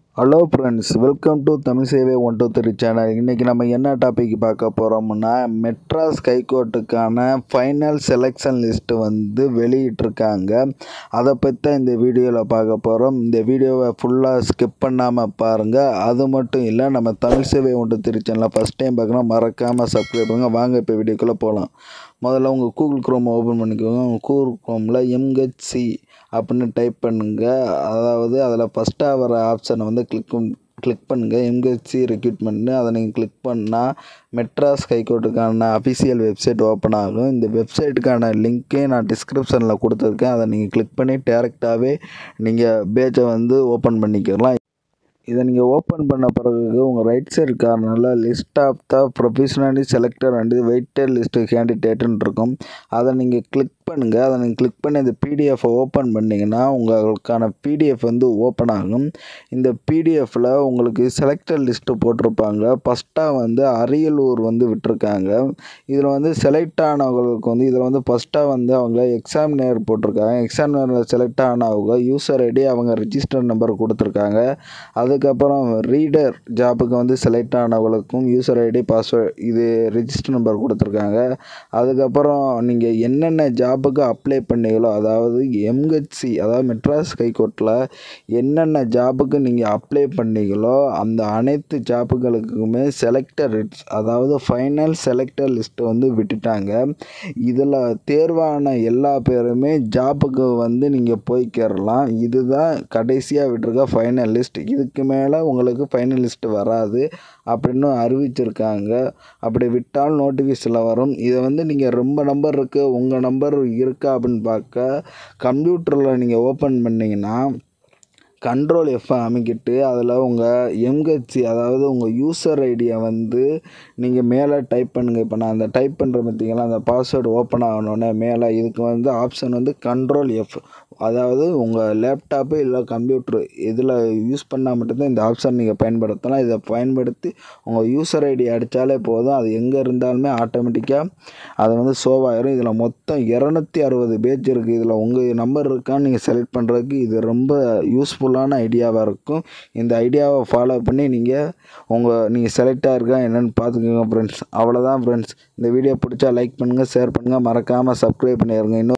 hello friends welcome to Tamil Sevai one two three channel இன்றைக்கி நம்ம என்ன டாபிக் பார்க்க போகிறோம்னா மெட்ராஸ் ஹைகோர்ட்டுக்கான ஃபைனல் செலெக்ஷன் லிஸ்ட்டு வந்து வெளியிட்டிருக்காங்க அதை பற்றி தான் இந்த வீடியோவில் பார்க்க போகிறோம் இந்த வீடியோவை ஃபுல்லாக ஸ்கிப் பண்ணாமல் பாருங்கள் அது மட்டும் இல்லை நம்ம Tamil Sevai one two three சேனலை ஃபஸ்ட் டைம் பார்க்கணும் மறக்காமல் சப்ஸ்கிரைப் பண்ணுங்கள் வாங்க இப்போ வீடியோக்குள்ளே போகலாம் முதல்ல உங்கள் கூகுள் குரோம் ஓப்பன் பண்ணிக்கோங்க உங்கள் கூகுள் குரோமில் எம்ஹெச்சி அப்படின்னு டைப் பண்ணுங்கள் அதாவது அதில் ஃபஸ்ட்டாக வர ஆப்ஷனை வந்து கிளிக் கிளிக் பண்ணுங்கள் எம்ஹெச்சி ரெக்ரூட்மெண்ட்னு அதை நீங்கள் கிளிக் பண்ணால் மெட்ராஸ் ஹைகோர்ட்டுக்கான அஃபிஷியல் வெப்சைட் ஓப்பன் ஆகும் இந்த வெப்சைட்டுக்கான லிங்க்கே நான் டிஸ்கிரிப்ஷனில் கொடுத்துருக்கேன் அதை நீங்கள் கிளிக் பண்ணி டேரெக்டாகவே நீங்கள் பேஜை வந்து ஓப்பன் பண்ணிக்கலாம் இதை நீங்கள் ஓப்பன் பண்ண பிறகு உங்கள் ரைட் சைடு கார்னரில் list of the professionally selected and waited list கேண்டிடேட்டுன்னு இருக்கும் அதை நீங்கள் கிளிக் பண்ணுங்கள் அதை நீங்கள் கிளிக் பண்ணி இந்த பிடிஎஃப்பை ஓப்பன் பண்ணிங்கன்னா உங்களுக்கான பிடிஎஃப் வந்து ஓப்பன் ஆகும் இந்த பிடிஎஃப்பில் உங்களுக்கு செலக்டட் லிஸ்ட்டு போட்டிருப்பாங்க ஃபஸ்ட்டாக வந்து அரியலூர் வந்து விட்டிருக்காங்க இதில் வந்து செலக்ட் ஆனவங்களுக்கு வந்து இதில் வந்து ஃபஸ்ட்டாக வந்து அவங்க எக்ஸாமினர் போட்டிருக்காங்க எக்ஸாமினரில் செலக்ட் ஆனவங்க யூசர் ஐடி அவங்க ரிஜிஸ்டர் நம்பர் கொடுத்துருக்காங்க அதுக்கப்புறம் ரீடர் ஜாபுக்கு வந்து செலக்ட் ஆனவங்களுக்கும் யூசர் ஐடி பாஸ்வேர்ட் இது ரிஜிஸ்டர் நம்பர் கொடுத்துருக்காங்க அதுக்கப்புறம் நீங்கள் என்னென்ன ஜாபுக்கு அப்ளை பண்ணீங்களோ அதாவது எம்ஹெச்சி அதாவது மெட்ராஸ் ஹைகோர்ட்டில் என்னென்ன ஜாபுக்கு நீங்கள் அப்ளை பண்ணீங்களோ அந்த அனைத்து ஜாபுகளுக்குமே செலக்டர் அதாவது ஃபைனல் செலக்டர் லிஸ்ட்டு வந்து விட்டுட்டாங்க இதில் தேர்வான எல்லா பேருமே ஜாபுக்கு வந்து நீங்கள் போய்க்கிறலாம் இதுதான் கடைசியாக விட்டுருக்க ஃபைனல் லிஸ்ட் இதுக்கு மேலே உங்களுக்கு ஃபைனல் லிஸ்ட்டு வராது அப்படின்னு அறிவிச்சிருக்காங்க அப்படி விட்டால் நோட்டிஃபிகேஷனில் வரும் இதை வந்து நீங்கள் ரொம்ப நம்பர் இருக்குது உங்கள் நம்பர் இருக்கா அப்படின்னு பார்க்க கம்ப்யூட்டரில் நீங்கள் ஓப்பன் பண்ணிங்கன்னா கண்ட்ரோல் எஃப் அமைக்கிட்டு அதில் உங்கள் எம்ஹெச்சி அதாவது உங்கள் யூசர் ஐடியை வந்து நீங்கள் மேலே டைப் பண்ணுங்கள் இப்போ நான் அந்த டைப் பண்ணுற பார்த்தீங்களா அந்த பாஸ்வேர்டு ஓப்பன் ஆகணுன்னே மேலே இதுக்கு வந்து ஆப்ஷன் வந்து கண்ட்ரோல் எஃப் அதாவது உங்கள் லேப்டாப்பு இல்லை கம்ப்யூட்ரு இதில் யூஸ் பண்ணால் மட்டும்தான் இந்த ஆப்ஷன் நீங்கள் பயன்படுத்தலாம் இதை பயன்படுத்தி உங்கள் யூசர் ஐடி அடித்தாலே போதும் அது எங்கே இருந்தாலுமே ஆட்டோமேட்டிக்காக அது வந்து ஷோவாயிரும் இதில் மொத்தம் இரநூத்தி அறுபது பேஜ் இருக்குது இதில் உங்கள் நம்பர் இருக்கான்னு நீங்கள் செலக்ட் பண்ணுறதுக்கு இது ரொம்ப யூஸ்ஃபுல்லான ஐடியாவாக இருக்கும் இந்த ஐடியாவை ஃபாலோ பண்ணி நீங்கள் உங்கள் நீங்கள் செலக்ட் ஆகிருக்கா என்னென்னு பார்த்துக்கோங்க ஃப்ரெண்ட்ஸ் அவ்வளோதான் ஃப்ரெண்ட்ஸ் இந்த வீடியோ பிடிச்சா லைக் பண்ணுங்கள் ஷேர் பண்ணுங்கள் மறக்காமல் சப்ஸ்கிரைப் பண்ணிடுங்க இன்னும்